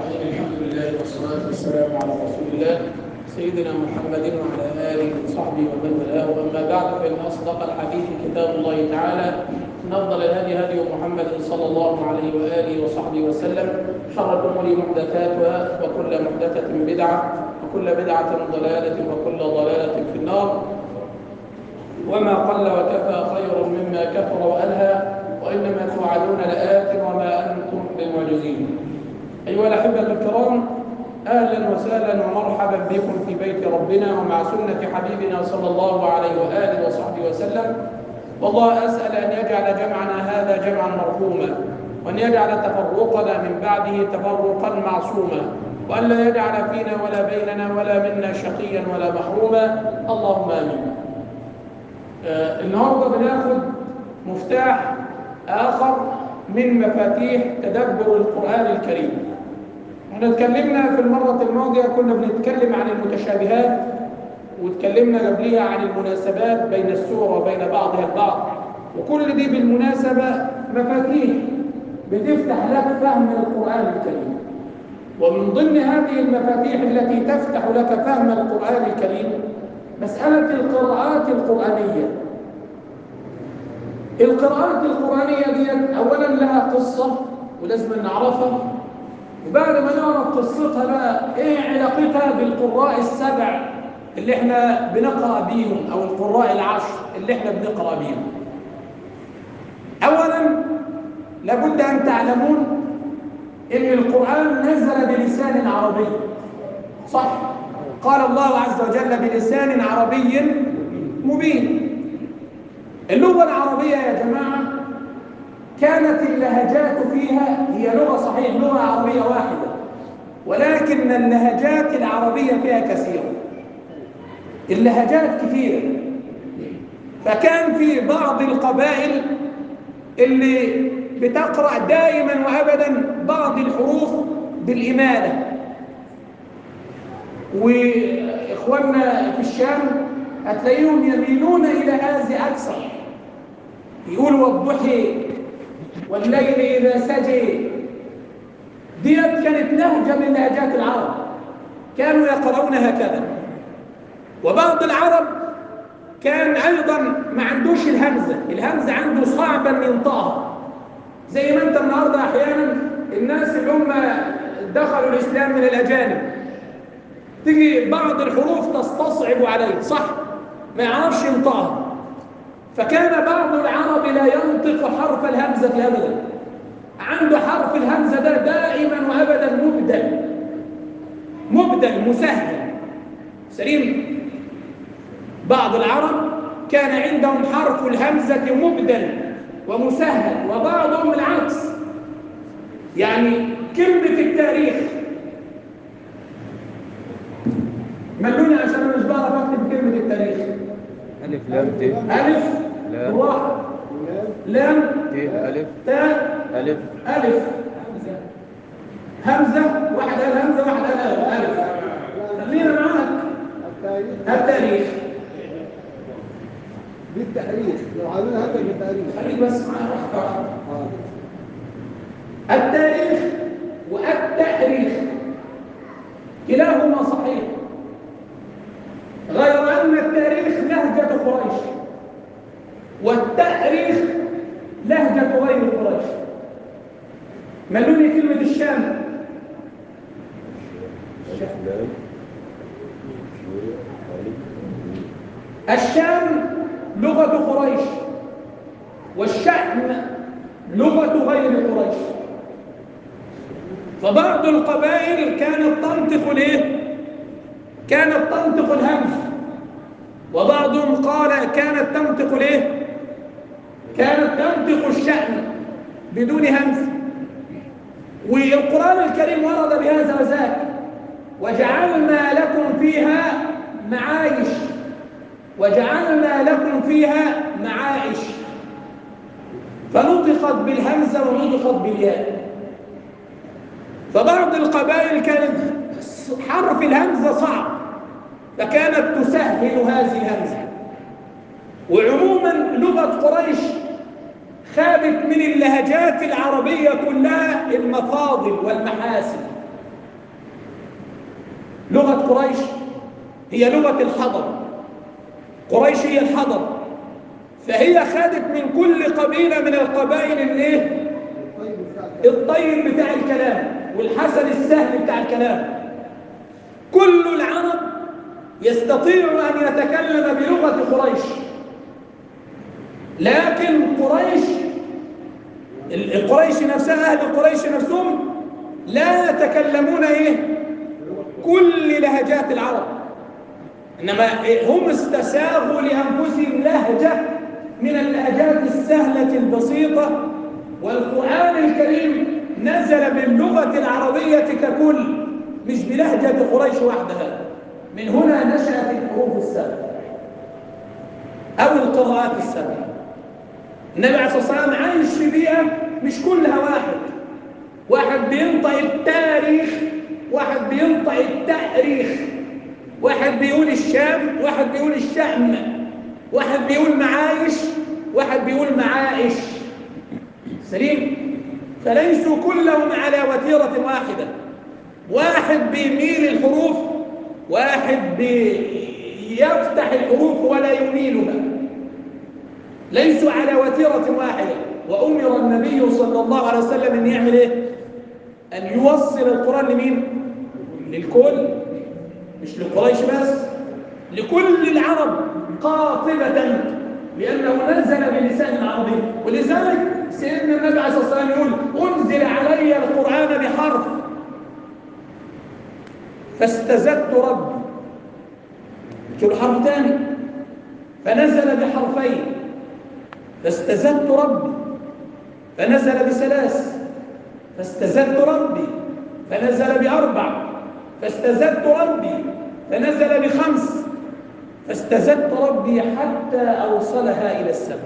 الرحيم الحمد لله والصلاة والسلام على رسول الله سيدنا محمد وعلى آله وصحبه ومن والاه أما بعد فإن أصدق الحديث كتاب الله تعالى من أفضل الهدي هدي محمد صلى الله عليه وآله وصحبه وسلم شر الأمور محدثاتها وكل محدثة بدعة وكل بدعة ضلالة وكل ضلالة في النار وما قل وكفى خير مما كثر وألهى وإنما توعدون لآت وما أنتم بمعجزين أيها الأحبة الكرام أهلا وسهلا ومرحبا بكم في بيت ربنا ومع سنة حبيبنا صلى الله عليه وآله وصحبه وسلم والله أسأل أن يجعل جمعنا هذا جمعا مرحوما وأن يجعل تفرقنا من بعده تفرقا معصوما وأن لا يجعل فينا ولا بيننا ولا منا شقيا ولا محروما اللهم آمين آه النهارده بناخد مفتاح آخر من مفاتيح تدبر القرآن الكريم احنا اتكلمنا في المرة الماضية كنا بنتكلم عن المتشابهات واتكلمنا قبليها عن المناسبات بين السورة وبين بعضها البعض وكل دي بالمناسبة مفاتيح بتفتح لك فهم القرآن الكريم ومن ضمن هذه المفاتيح التي تفتح لك فهم القرآن الكريم مسألة القراءات القرآنية القراءات القرآنية دي أولا لها قصة ولازم نعرفها وبعد ما نعرف قصتها بقى إيه علاقتها بالقراء السبع اللي احنا بنقرأ بيهم أو القراء العشر اللي احنا بنقرأ بيهم أولا لابد أن تعلمون إن القرآن نزل بلسان عربي صح قال الله عز وجل بلسان عربي مبين اللغة العربية يا جماعة كانت اللهجات فيها هي لغة صحيح لغة عربية واحدة ولكن اللهجات العربية فيها كثيرة اللهجات كثيرة فكان في بعض القبائل اللي بتقرأ دائما وأبدا بعض الحروف بالإمالة وإخواننا في الشام هتلاقيهم يميلون إلى هذه أكثر يقولوا والضحي والليل إذا سجي ديت كانت لهجة من لهجات العرب كانوا يقرؤون هكذا وبعض العرب كان أيضا ما عندوش الهمزة الهمزة عنده صعبا ينطقها زي ما أنت النهاردة أحيانا الناس اللي هم دخلوا الإسلام من الأجانب تيجي بعض الحروف تستصعب عليه صح ما يعرفش ينطقها فكان بعض العرب لا ينطق حرف الهمزة أبدا عنده حرف الهمزة ده دائما وأبدا مبدل مبدل مسهل سليم بعض العرب كان عندهم حرف الهمزة مبدل ومسهل وبعضهم العكس يعني كلمة التاريخ ملوني عشان انا مش بعرف اكتب كلمة التاريخ ألف لام ت ألف لام. راء لام ت ألف تاء ألف ألف همزة واحد قال همزة واحد قال ألف خلينا معاك التاريخ التاريخ بالتحريف لو عاملين هذا بالتاريخ خليك بس معايا واحدة واحدة. آه. التاريخ والتأريخ كلاهما صحيح غير أن التاريخ لهجة قريش والتأريخ لهجة غير قريش ملوني كلمة الشام لام الشام لغة قريش والشأن لغة غير قريش فبعض القبائل كانت تنطق الايه كانت تنطق الهمز وبعضهم قال كانت تنطق الايه كانت تنطق الشأن بدون همز والقرآن الكريم ورد بهذا وذاك وجعلنا لكم فيها معايش وجعلنا لكم فيها معائش فنطقت بالهمزة ونطقت بالياء فبعض القبائل كانت حرف الهمزة صعب فكانت تسهل هذه الهمزة وعموما لغة قريش خابت من اللهجات العربية كلها المفاضل والمحاسن لغة قريش هي لغة الحضر قريش هي الحضر فهي خدت من كل قبيلة من القبائل الايه الطيب بتاع الطيب بتاع الكلام والحسن السهل بتاع الكلام كل العرب يستطيع أن يتكلم بلغة قريش لكن قريش ال- قريش نفسها أهل قريش نفسهم لا يتكلمون إيه كل لهجات العرب إنما إيه؟ هم استساغوا لأنفسهم لهجة من اللهجات السهلة البسيطة والقرآن الكريم نزل باللغة العربية ككل مش بلهجة قريش وحدها من هنا نشأت الحروف السبع أو القراءات السبع النبي عليه الصلاة والسلام عايش في بيئة مش كلها واحد واحد بينطق التاريخ واحد بينطق التأريخ واحد بيقول الشام واحد بيقول الشأم واحد بيقول معايش واحد بيقول معايش سليم فليسوا كلهم على وتيرة واحدة واحد بيميل الحروف واحد بيفتح الحروف ولا يميلها ليسوا على وتيرة واحدة وأمر النبي صلى الله عليه وسلم أن يعمل إيه؟ أن يوصل القرآن لمين؟ للكل مش لقريش بس لكل العرب قاطبة لأنه نزل بلسان العربي ولذلك سيدنا النبي عليه الصلاة والسلام يقول أنزل علي القرآن بحرف فاستزدت ربي شو الحرف ثاني فنزل بحرفين فاستزدت ربي فنزل بثلاث فاستزدت ربي فنزل بأربع فاستزدت ربي فنزل بخمس فاستزدت ربي حتى أوصلها إلى السبع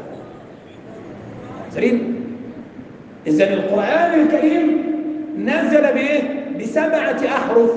سليم إذا القرآن الكريم نزل بإيه؟ بسبعة أحرف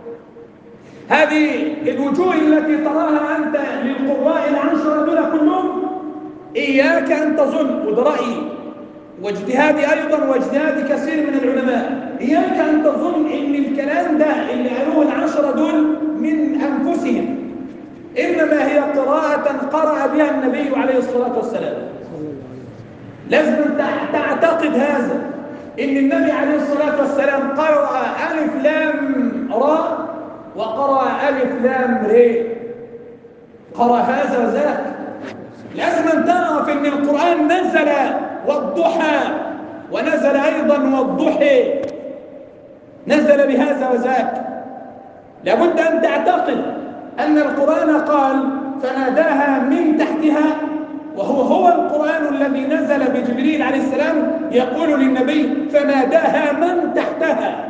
هذه الوجوه التي تراها أنت للقراء العشرة دول كلهم إياك أن تظن وده رأيي واجتهادي أيضا واجتهاد كثير من العلماء إياك أن تظن إن الكلام ده اللي قالوه العشرة دول من أنفسهم إنما هي قراءة قرأ بها النبي عليه الصلاة والسلام لازم تع- تعتقد هذا إن النبي عليه الصلاة والسلام قرأ ألف لام راء وقرأ ألف لام ر قرأ هذا وذاك لازم أن تعرف إن القرآن نزل والضحى ونزل أيضا والضحى نزل بهذا وذاك لابد أن تعتقد أن القرآن قال فناداها من تحتها وهو هو القرآن الذي نزل بجبريل عليه السلام يقول للنبي فناداها من تحتها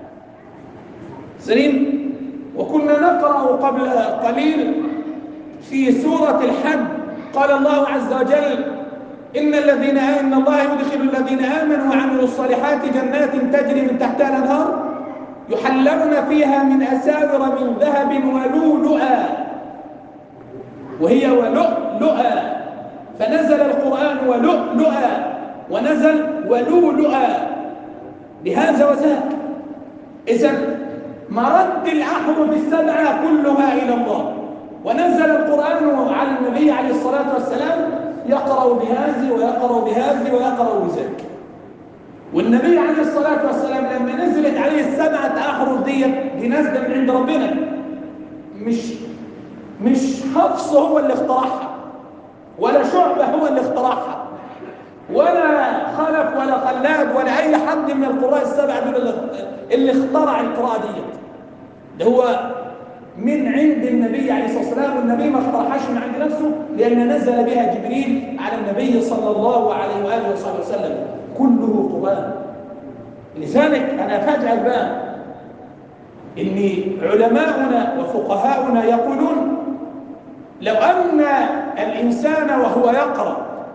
سليم وكنا نقرأ قبل قليل في سورة الحج قال الله عز وجل إن الذين إن الله يدخل الذين آمنوا وعملوا الصالحات جنات تجري من تحتها الأنهار يحلون فيها من أساور من ذهب ولؤلؤا وهي ولؤلؤا فنزل القرآن ولؤلؤا ونزل ولؤلؤا بهذا وذاك إذا مرد الأحرف السبعة كلها إلى الله ونزل القرآن على النبي عليه الصلاة والسلام يقرأ بهذه ويقرأ بهذه ويقرأ بذاك والنبي عليه الصلاة والسلام لما نزلت عليه السبعة أحرف دي دي نازلة من عند ربنا مش مش حفص هو اللي اخترعها ولا شعبة هو اللي اخترعها ولا خلف ولا خلاد ولا أي حد من القراء السبعة دول اللي, اللي اخترع القراءة دي ده هو من عند النبي عليه الصلاة والسلام والنبي ما اخترعهاش من عند نفسه لأن نزل بها جبريل على النبي صلى الله عليه وآله وصحبه وسلم كله قرآن لذلك أنا فاجأ بقى إن علماؤنا وفقهاؤنا يقولون لو أن الإنسان وهو يقرأ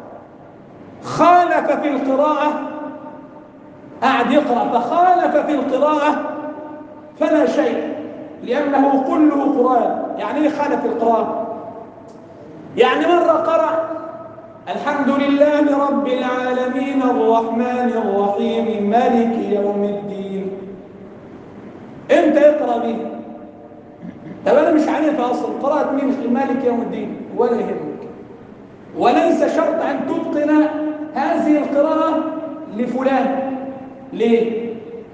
خالف في القراءة قاعد يقرأ فخالف في القراءة فلا شيء لأنه كله قرآن يعني ايه خالف في القراءة يعني مرة قرأ الحمد لله رب العالمين الرحمن الرحيم مالك يوم الدين امتى يقرأ به مش عارفها اصلا قراءة مين مالك يوم الدين ولا يهمك وليس شرط ان تتقن هذه القراءة لفلان ليه؟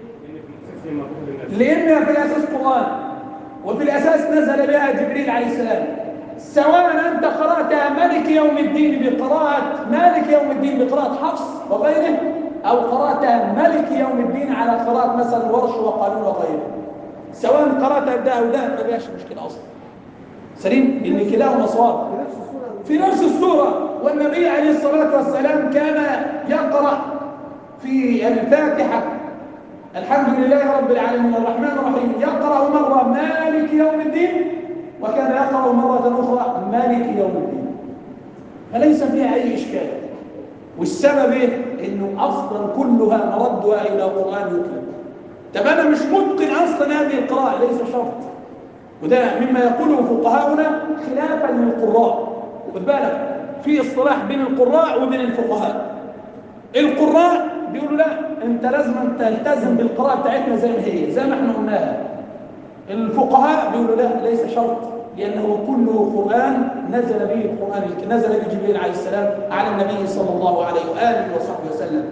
لأنها في الأساس قرآن وفي الأساس نزل بها جبريل عليه السلام سواء أنت قرأت مالك يوم الدين بقراءة مالك يوم الدين بقراءة حفص وغيره أو قرأت مالك يوم الدين على قراءة مثلا ورش وقانون وغيره سواء قرأت ده أو ده ما فيهاش مشكلة أصلا سليم لأن كلاهما صواب في نفس الصورة في نفس السورة والنبي عليه الصلاة والسلام كان يقرأ في الفاتحة الحمد لله رب العالمين الرحمن الرحيم يقرأ مرة مالك يوم الدين وكان يقرأ مرة أخرى مالك يوم الدين فليس فيها أي إشكال والسبب إيه؟ إنه أصلا كلها مردها إلى قرآن يتلى طب أنا مش متقن أصلا هذه القراءة ليس شرط وده مما يقوله فقهاؤنا خلافا للقراء خد بالك في اصطلاح بين القراء وبين الفقهاء القراء بيقولوا لا انت لازم تلتزم بالقراءه بتاعتنا زي ما هي زي ما احنا قلناها الفقهاء بيقولوا لا ليس شرط لانه كله قران نزل به القران نزل به جبريل عليه السلام على النبي صلى الله عليه واله وصحبه وسلم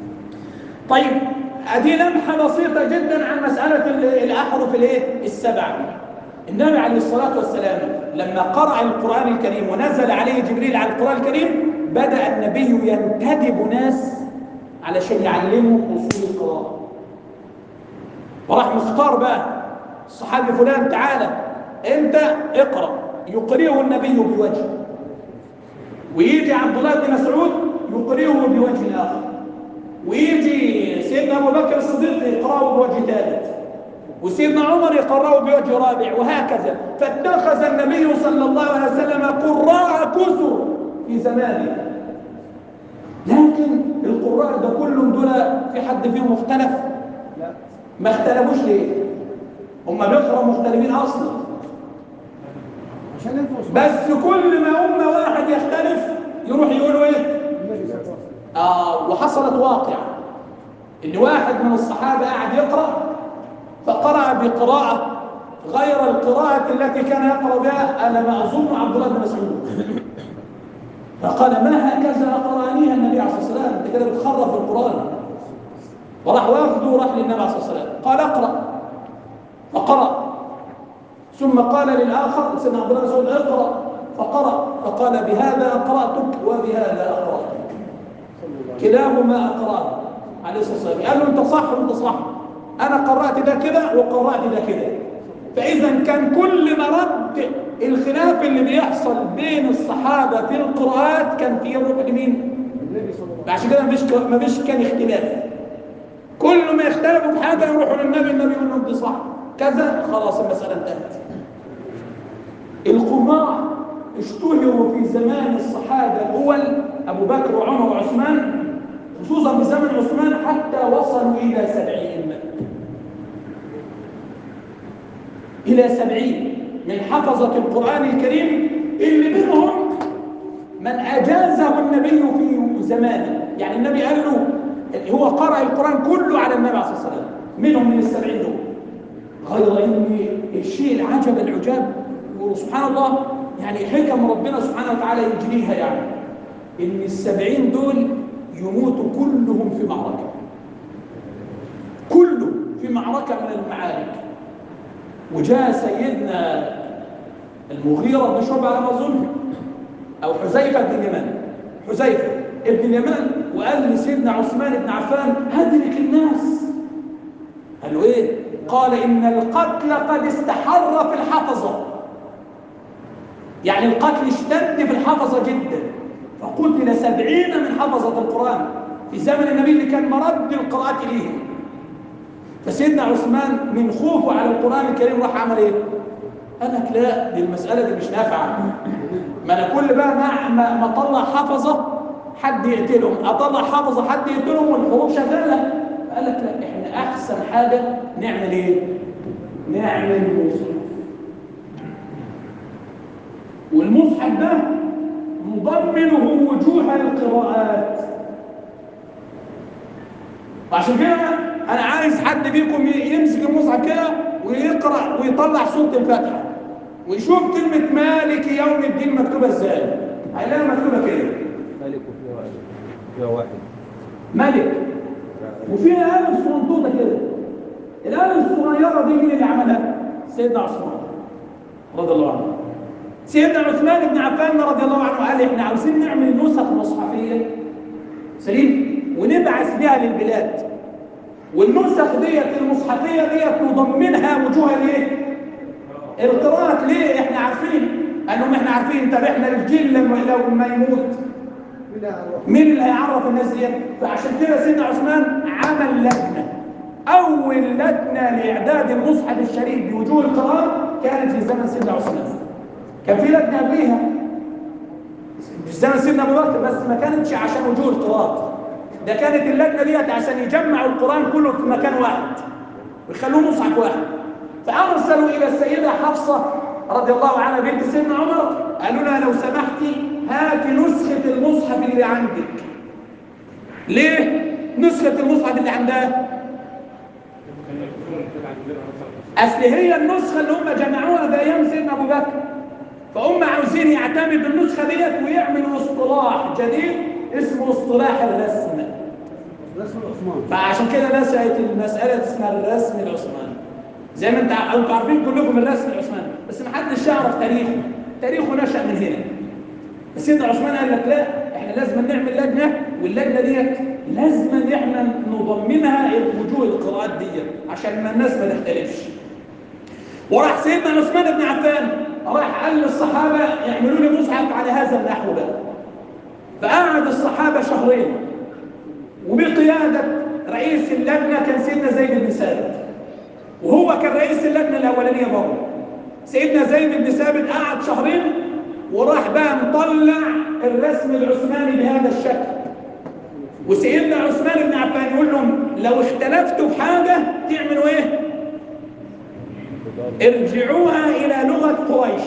طيب ادي لمحه بسيطه جدا عن مساله ال- الاحرف الايه السبعه النبي عليه الصلاه والسلام لما قرأ القرآن الكريم ونزل عليه جبريل على القرآن الكريم بدأ النبي ينتدب ناس علشان يعلموا أصول القراءة وراح مختار بقى الصحابي فلان تعالى انت اقرأ يقرئه النبي بوجه ويجي عبد الله بن مسعود يقرئه بوجه آخر ويجي سيدنا أبو بكر الصديق يقرأه بوجه ثالث وسيدنا عمر يقرأه بوجه رابع وهكذا فاتخذ النبي صلى الله عليه وسلم قراء كثر في زمانه لكن القراء ده كلهم دول في حد فيهم مختلف لا ما اختلفوش ليه هم بيقرأوا مختلفين اصلا عشان انتوا بس كل ما أمة واحد يختلف يروح يقولوا ايه النبي صلى الله عليه وسلم آه وحصلت واقعة إن واحد من الصحابة قاعد يقرأ فقرأ بقراءة غير القراءة التي كان يقرأ بها أنا ما أظن عبد الله بن مسعود فقال ما هكذا قرأنيها النبي عليه الصلاة والسلام أنت كده بتخرف القرآن وراح واخده وراح للنبي عليه الصلاة والسلام قال اقرأ فقرأ ثم قال للآخر سيدنا عبد الله بن مسعود اقرأ فقرأ فقال بهذا أقرأتك وبهذا أقرأتك كلاهما أقرأه عليه الصلاة والسلام قال له أنت صح وأنت صح أنا قرأت ده كده وقرأت ده كده فإذا كان كل ما رد الخلاف اللي بيحصل بين الصحابة في القراءات كان في يروح لمين؟ النبي صلى الله عليه عشان كده مفيش مفيش كان اختلاف كل ما يختلفوا في حاجة يروحوا للنبي النبي يقول لهم دي صح كذا خلاص المسألة انتهت القراء اشتهروا في زمان الصحابة الأول أبو بكر وعمر وعثمان خصوصا في زمن عثمان حتى وصلوا إلى سبعين إلى سبعين من حفظة القرآن الكريم اللي منهم من أجازه النبي في زمانه يعني النبي قال له هو قرأ القرآن كله على النبي عليه الصلاة والسلام منهم من السبعين دول غير ان الشيء العجب العجاب وسبحان الله يعني حكم ربنا سبحانه وتعالى يجريها يعني ان السبعين دول يموتوا كلهم في معركة كله في معركة من المعارك وجاء سيدنا المغيرة بن شعبة على ما أظن أو حذيفة بن اليمان حذيفة ابن اليمان وقال لسيدنا عثمان بن عفان هدرك الناس قال له ايه قال ان القتل قد استحر في الحفظه يعني القتل اشتد في الحفظه جدا فقتل سبعين من حفظه القران في زمن النبي اللي كان مرد القراءات اليه فسيدنا عثمان من خوفه على القران الكريم راح عمل ايه قال لك لا دي المساله دي مش نافعه ما انا كل بقى ما ما ما اطلع حفظه حد يقتلهم اطلع حفظه حد يقتلهم والحروب شغاله قال لك لا احنا احسن حاجه نعمل ايه نعمل مصحف والمصحف ده مضمنه وجوه القراءات وعشان كده انا عايز حد فيكم يمسك المصحف كده ويقرا ويطلع سوره الفاتحه ويشوف كلمة مالك يوم الدين مكتوبة ازاي هيلاقيها مكتوبة كده ملك وفيها واحد فيها واحد ملك وفيها آلة صغنطوطة كده الآلة الصغيرة دي مين اللي عملها؟ سيدنا عثمان رضي الله عنه سيدنا عثمان بن عفان رضي الله عنه قال احنا عاوزين نعمل نسخ مصحفية سليم ونبعث بها للبلاد والنسخ ديت المصحفية ديت نضمنها وجوه الايه؟ القراءة ليه؟ احنا عارفين انهم احنا عارفين طب احنا الجيل لما لو ما يموت بلا عروة. مين اللي هيعرف الناس دي فعشان كده سيدنا عثمان عمل لجنه اول لجنه لاعداد المصحف الشريف بوجوه القراءه كانت في زمن سيدنا عثمان كان في لجنه قبليها في زمن سيدنا ابو بكر بس ما كانتش عشان وجوه القراءه ده كانت اللجنه ديت عشان يجمعوا القران كله في مكان واحد ويخلوه مصحف واحد فارسلوا الى السيده حفصه رضي الله عنها بنت سيدنا عمر قالوا لها لو سمحتي هات نسخه المصحف اللي عندك ليه نسخه المصحف اللي عندها اصل هي النسخه اللي هم جمعوها في ايام سيدنا ابو بكر فهم عاوزين يعتمدوا النسخه ديت ويعملوا اصطلاح جديد اسمه اصطلاح الرسم رسم عثمان فعشان كده نشأت المسألة اسمها الرسم العثماني زي ما انت ع- انتوا عارفين كلكم الرسم العثماني بس ما حدش يعرف تاريخه تاريخه نشأ من هنا بس سيدنا عثمان قال لك لا احنا لازم نعمل لجنة واللجنة ديت لازم ان احنا نضمنها وجوه القراءات ديت عشان ما الناس ما تختلفش وراح سيدنا عثمان بن عفان راح قال للصحابة يعملوا لي مصحف على هذا النحو ده فقعد الصحابة شهرين وبقيادة رئيس اللجنة كان سيدنا زيد بن ثابت وهو كان رئيس اللجنة الأولانية برضه سيدنا زيد بن ثابت قعد شهرين وراح بقى مطلع الرسم العثماني بهذا الشكل وسيدنا عثمان بن عفان يقول لهم لو اختلفتوا في حاجة تعملوا ايه؟ ارجعوها إلى لغة قريش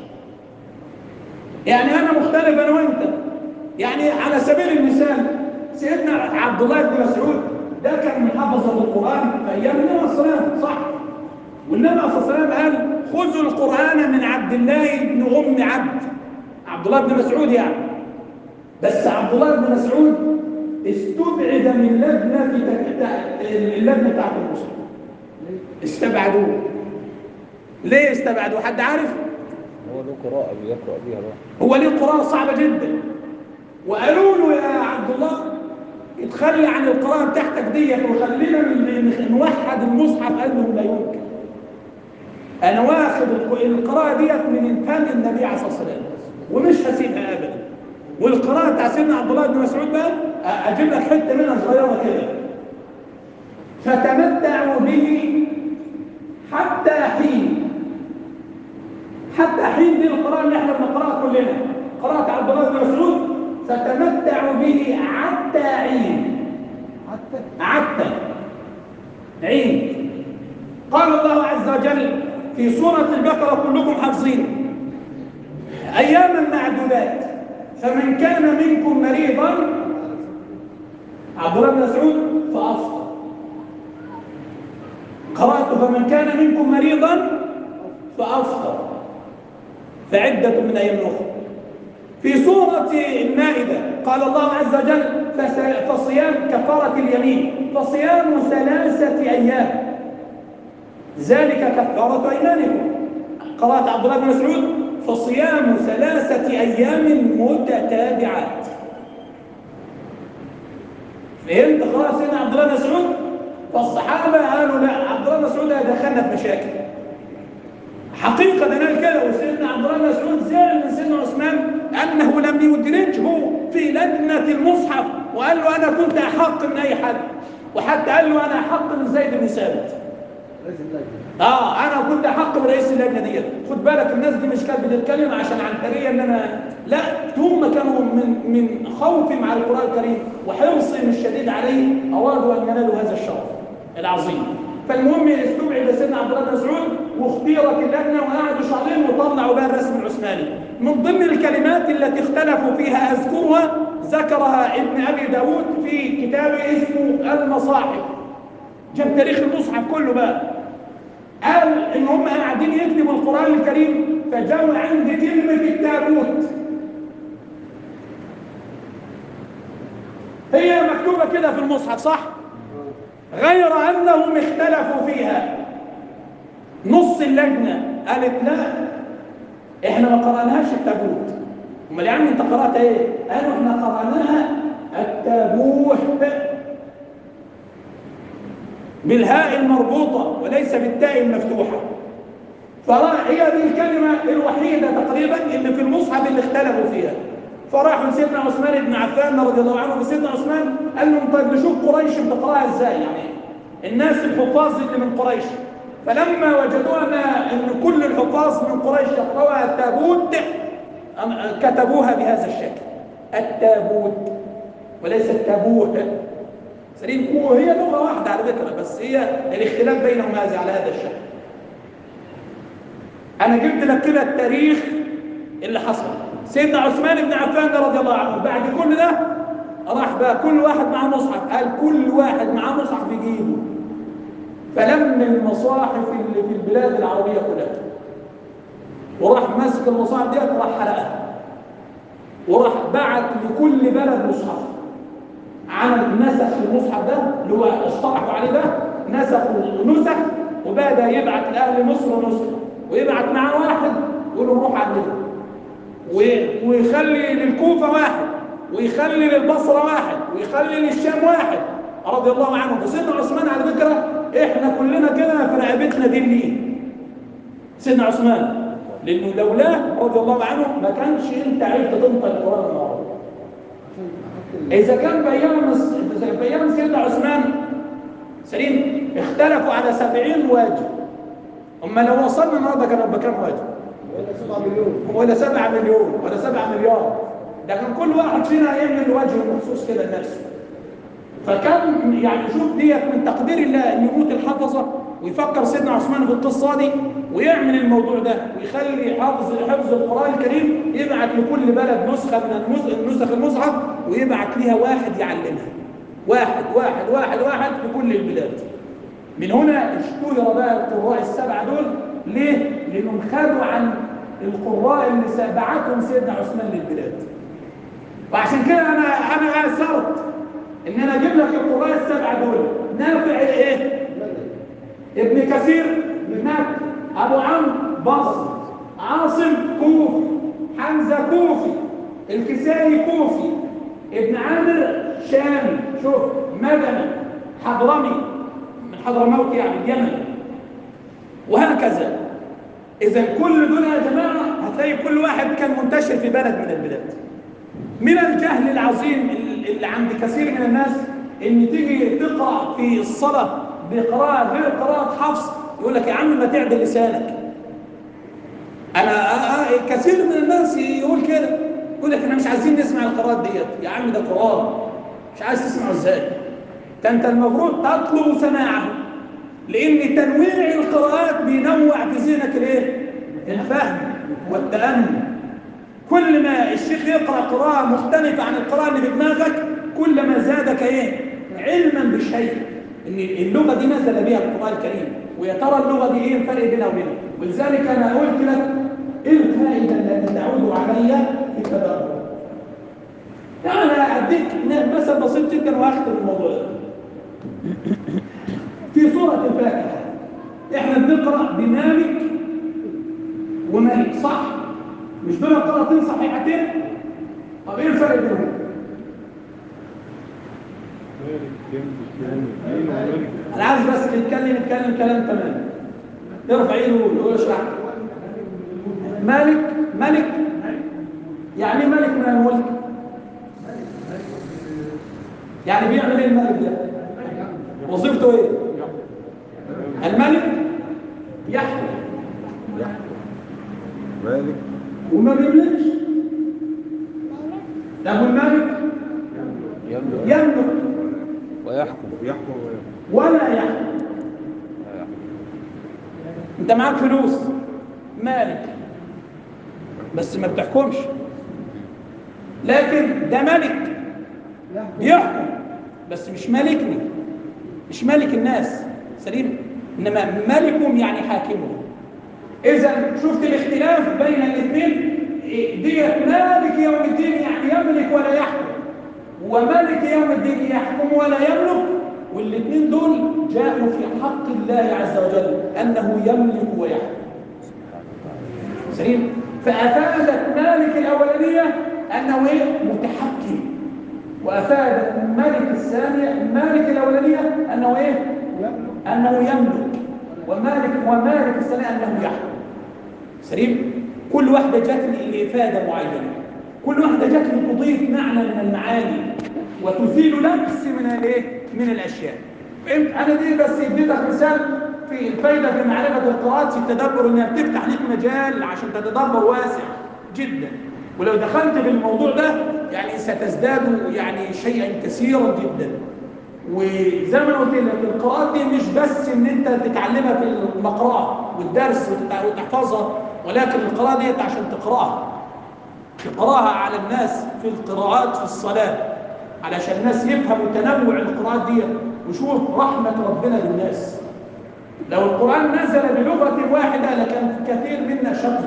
يعني أنا مختلف أنا وأنت يعني على سبيل المثال سيدنا عبد الله بن مسعود ده كان من حفظ القرآن في أيام النبي صلى الله عليه وسلم صح والنبي صلى الله عليه وسلم قال خذوا القرآن من عبد الله بن أم عبد عبد الله بن مسعود يعني بس عبد الله بن مسعود استبعد من لجنة تك- اللجنة بتاعت المسلم استبعدوه ليه استبعدوه حد عارف؟ هو له قراءة بيقرأ بيها بقى هو ليه قراءة صعبة جدا وقالوا له يا عبد الله اتخلي عن القراءة بتاعتك ديت وخلينا ن- ن- نوحد المصحف قال لهم لا يمكن انا واخد الق- القراءة ديت من انتان النبي عليه الصلاة والسلام ومش هسيبها ابدا والقراءة بتاع سيدنا عبد الله بن مسعود بقى أ- اجيب لك حتة منها صغيرة كده فتمتعوا به حتى حين حتى حين دي القراءة اللي احنا بنقراها كلنا قراءة عبد الله بن مسعود فتمتعوا به حتى عين حتى حتى عين قال الله عز وجل في سورة البقرة كلكم حافظين أياما معدودات فمن كان منكم مريضا عبد الله بن مسعود فأفطر قرأت فمن كان منكم مريضا فأفطر فعدة من أيام أخرى في سورة المائدة قال الله عز وجل فس- فصيام كفارة اليمين فصيام ثلاثة أيام ذلك كفارة أيمانكم قرأت عبد الله بن مسعود فصيام ثلاثة أيام متتابعات فهمت خلاص سيدنا عبد الله بن مسعود فالصحابة قالوا لا عبد الله بن مسعود دخلنا في مشاكل حقيقة ده قال كده وسيدنا عبد الله بن مسعود زعل من سيدنا عثمان أنه لم يدرجه في لجنة المصحف وقال له أنا كنت أحق من أي حد وحتى قال له أنا أحق من زيد بن ثابت رئيس اللجنة اه انا كنت احق برئيس اللجنه ديت خد بالك الناس دي مش كانت بتتكلم عشان عنتريه ان انا لا هم كانوا من من خوفهم على القران الكريم وحرصهم الشديد عليه ارادوا ان ينالوا هذا الشرف العظيم فالمهم استبعد سيدنا عبد الله بن مسعود واختيرت اللجنه وقعدوا شهرين وطلعوا بها الرسم العثماني من ضمن الكلمات التي اختلفوا فيها اذكرها ذكرها ابن ابي داود في كتابه اسمه المصاحف جاب تاريخ المصحف كله بقى قال ان هم قاعدين يكتبوا القران الكريم فجاءوا عند كلمة التابوت هي مكتوبة كده في المصحف صح؟ غير أنهم اختلفوا فيها نص اللجنة قالت لا احنا ما قرأناهاش التابوت امال يا عم انت قرأت ايه؟ قالوا احنا قرأناها التابوت بالهاء المربوطة وليس بالتاء المفتوحة فهي دي الكلمة الوحيدة تقريبا اللي في المصحف اللي اختلفوا فيها فراحوا لسيدنا عثمان بن عفان رضي الله عنه فسيدنا عثمان قال لهم طيب نشوف قريش بتقراها ازاي يعني الناس الحفاظ اللي من قريش فلما وجدوا ان ان كل الحفاظ من قريش يقرأوها التابوت أم- كتبوها بهذا الشكل التابوت وليس التابوت سليم وهي لغه واحده على فكره بس هي الاختلاف بينهم هذا على هذا الشكل انا جبت لك كده التاريخ اللي حصل سيدنا عثمان بن عفان رضي الله عنه بعد كل ده راح بقى كل واحد معاه مصحف قال كل واحد معاه مصحف يجيبه فلم المصاحف اللي في البلاد العربيه كلها وراح ماسك المصاحف ديت وراح حرقها وراح بعت لكل بلد مصحف عمل نسخ المصحف ده اللي هو اصطلحوا عليه ده نسخوا نسخ وبدا يبعت لاهل مصر نسخه ويبعت معاه واحد يقول له روح عندنا و- ويخلي للكوفه واحد ويخلي للبصره واحد ويخلي للشام واحد رضي الله عنه وسيدنا عثمان على فكره احنا كلنا كده في رقبتنا دين ليه سيدنا عثمان لانه لولاه رضي الله عنه ما كانش انت عرفت تنطق القران العربي إذا كان بيان إذا بيان سيدنا عثمان سليم اختلفوا على سبعين واجب أما لو وصلنا النهارده كانوا بكام واجب؟ ولا 7 مليون ولا سبعة مليون ولا سبعة مليار ده كان كل واحد فينا يعمل وجه مخصوص كده لنفسه فكان يعني شوف ديت من تقدير الله ان يموت الحفظه ويفكر سيدنا عثمان في القصه دي ويعمل الموضوع ده ويخلي حافظ حفظ القران الكريم يبعت لكل بلد نسخه من المس- النسخ المصحف ويبعت ليها واحد يعلمها واحد واحد واحد واحد في كل البلاد من هنا اشتهر بقى القراء السبعه دول ليه؟ لانهم خدوا عن القراء اللي بعتهم سيدنا عثمان للبلاد وعشان كده انا انا اثرت ان انا اجيب لك القراء السبعه دول نافع ايه ابن كثير مكي ابو عمرو بصري عاصم كوفي حمزه كوفي الكسائي كوفي ابن عامر شامي شوف مدني حضرمي من حضرموت يعني اليمن وهكذا اذا كل دول يا جماعه هتلاقي كل واحد كان منتشر في بلد من البلاد من الجهل العظيم اللي عند كثير من الناس ان تيجي تقرا في الصلاه بقراءه غير قراءه حفص يقول لك يا عم ما تعدل لسانك انا آه آه كثير من الناس يقول كده يقول لك احنا مش عايزين نسمع القراءات ديت يا عم ده قران مش عايز تسمعه ازاي ده انت المفروض تطلب سماعه لان تنويع القراءات بينوع في ذهنك الايه الفهم والتامل كل ما الشيخ يقرا قراءه مختلفه عن القراءه اللي في دماغك كلما زادك ايه علما بشيء ان اللغه دي نزل بها القران الكريم ويا ترى اللغه دي ايه الفرق بينها وبينها ولذلك انا قلت لك ايه الفائده التي تعود علي في التدبر يعني انا اديك مثل بسيط جدا واختم الموضوع ده في سوره الفاتحه احنا بنقرا بمالك وملك صح مش دول قراءتين صحيحتين طب ايه الفرق بينهم انا عايز بس اللي يتكلم يتكلم كلام تمام يرفع ايده ويقول اشرح مالك ملك يعني ايه ملك من الملك يعني بيعمل ايه الملك ده وظيفته ايه الملك يحكم مالك وما بيملكش طب والملك يملك يملك ويحكم يحكم ولا يحكم انت معاك فلوس مالك بس ما بتحكمش لكن ده ملك بيحكم بس مش مالكني مش مالك الناس سليم انما ملكهم يعني حاكمهم اذا شفت الاختلاف بين الاثنين ديت مالك يوم الدين يعني يملك ولا يحكم وملك يوم الدين يحكم ولا يملك والاثنين دول جاءوا في حق الله عز وجل انه يملك ويحكم سليم فافادت مالك الاولانيه انه ايه متحكم وافادت مالك الثانيه مالك الاولانيه انه ايه انه يملك ومالك ومالك الثانيه انه يحكم سليم كل واحده جات لي لافاده معينه كل واحده جات لي تضيف معنى من المعاني وتزيل لبس من الايه من الاشياء فهمت انا دي بس اديتك مثال في الفايده في معرفه القراءات في التدبر انها بتفتح لك مجال عشان تتدبر واسع جدا ولو دخلت في الموضوع ده يعني ستزداد يعني شيئا كثيرا جدا وزي ما قلت لك القراءات دي مش بس ان انت تتعلمها في المقرأة والدرس وتتع- وتحفظها ولكن القراءة ديت عشان تقراها تقراها على الناس في القراءات في الصلاة علشان الناس يفهموا تنوع القراءات دي وشوف رحمة ربنا للناس لو القرآن نزل بلغة واحدة لكان كثير منا شقي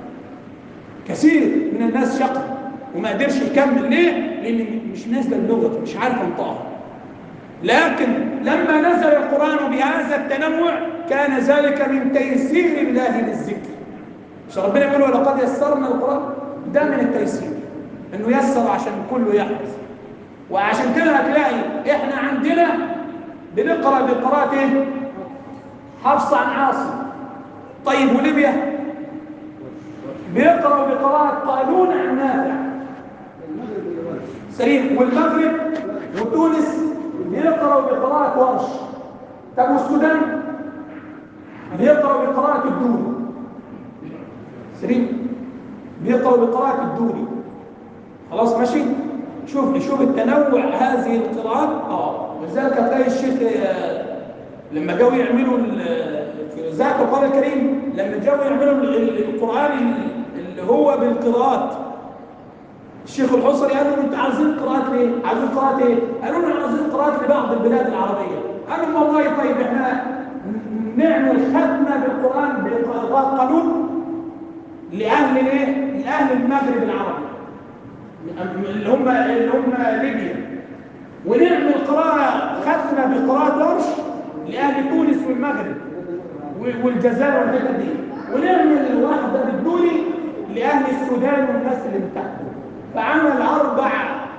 كثير من الناس شقي وما قدرش يكمل ليه؟ لأن مش نازلة بلغته مش عارف ينطقها لكن لما نزل القرآن بهذا التنوع كان ذلك من تيسير الله للذكر مش ربنا يقول ولقد يسرنا القرآن ده من التيسير انه يسر عشان كله يحفظ وعشان كده هتلاقي احنا عندنا بنقرا بقراءة ايه؟ حفص عن عاصم طيب وليبيا بيقرأوا بقراءة قانون عن نافع سليم والمغرب وتونس بيقرأوا بقراءة ورش طب والسودان بيقرأوا بقراءة الدوري سليم بيقرأوا بقراءة الدوري خلاص ماشي شوف شوف التنوع هذه القراءات اه ولذلك هتلاقي الشيخ آه، لما جاوا يعملوا ال- في ذات القرآن الكريم لما جاوا يعملوا ال- ال- القرآن اللي هو بالقراءات الشيخ الحصري قال لهم انتوا عايزين قراءات ليه؟ عايزين قراءات ايه؟ قالوا لنا عايزين قراءات لبعض البلاد العربيه. قالوا والله طيب احنا نعمل ختمه بالقران بقراءات قانون لاهل الايه؟ لاهل المغرب العربي. اللي هم اللي هم ليبيا. ونعمل قراءه ختمه بقراءات ورش لاهل تونس والمغرب و- والجزائر والحتت دي. ونعمل واحده بالدوري لاهل السودان والناس اللي من تحت. فعمل أربع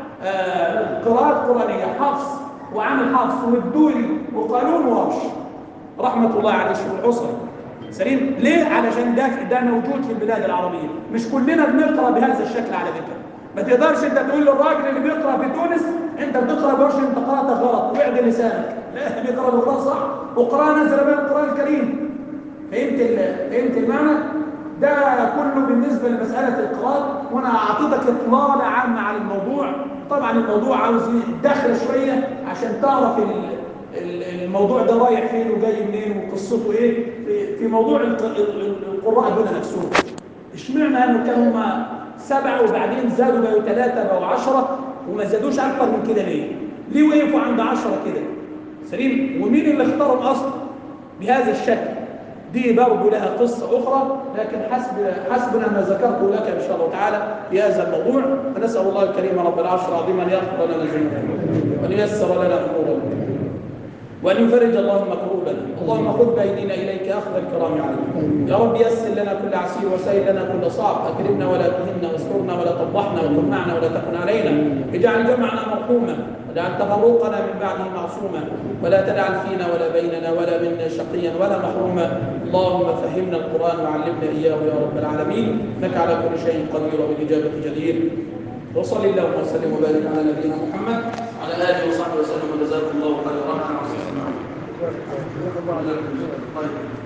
آه، قراءات قرآنية حفص وعمل حفص والدوري وقانون ورش رحمة الله عليه الشيخ العصري سليم ليه؟ علشان ده ده موجود في البلاد العربية مش كلنا بنقرأ بهذا الشكل على فكرة ما تقدرش انت تقول للراجل اللي بيقرأ في تونس انت بتقرأ بورش انت قرأت غلط وعد لسانك لا بيقرأ بالقرآن صح وقرأ نزل بين القرآن الكريم فهمت ال- فهمت المعنى؟ ده كله بالنسبة لمسألة القراءة وأنا أعطيتك إطلالة عامة على الموضوع طبعا الموضوع عاوز دخل شوية عشان تعرف ال- ال- الموضوع ده رايح فين وجاي منين وقصته إيه في- في موضوع الق- ال- ال- القراء دول نفسهم اشمعنى انه كانوا هم سبعة وبعدين زادوا بقوا ثلاثة بقوا عشرة وما زادوش أكتر من كده ليه؟ ليه وقفوا عند عشرة كده؟ سليم ومين اللي اختارهم أصلا بهذا الشكل؟ دي برضه لها قصة أخرى لكن حسب حسبنا ما ذكرته لك إن شاء الله تعالى في هذا الموضوع فنسأل الله الكريم رب العرش العظيم أن يغفر لنا ذنوبنا وأن ييسر لنا أمورنا وأن يفرج اللهم كروبنا اللهم خذ بأيدينا إليك أخذ الكرام عليك يا رب يسر لنا كل عسير وسهل لنا كل صعب أكرمنا ولا تهنا واسترنا ولا تفضحنا وكن معنا ولا تكن علينا اجعل جمعنا مرحوما واجعل تفرقنا من بعده معصوما ولا تجعل فينا ولا بيننا ولا منا شقيا ولا محروما اللهم فهمنا القرآن وعلمنا إياه يا رب العالمين إنك على كل شيء قدير وبالإجابة جدير وصلي اللهم وسلم وبارك على نبينا محمد وعلى اله وصحبه وسلم وجزاكم الله خيرا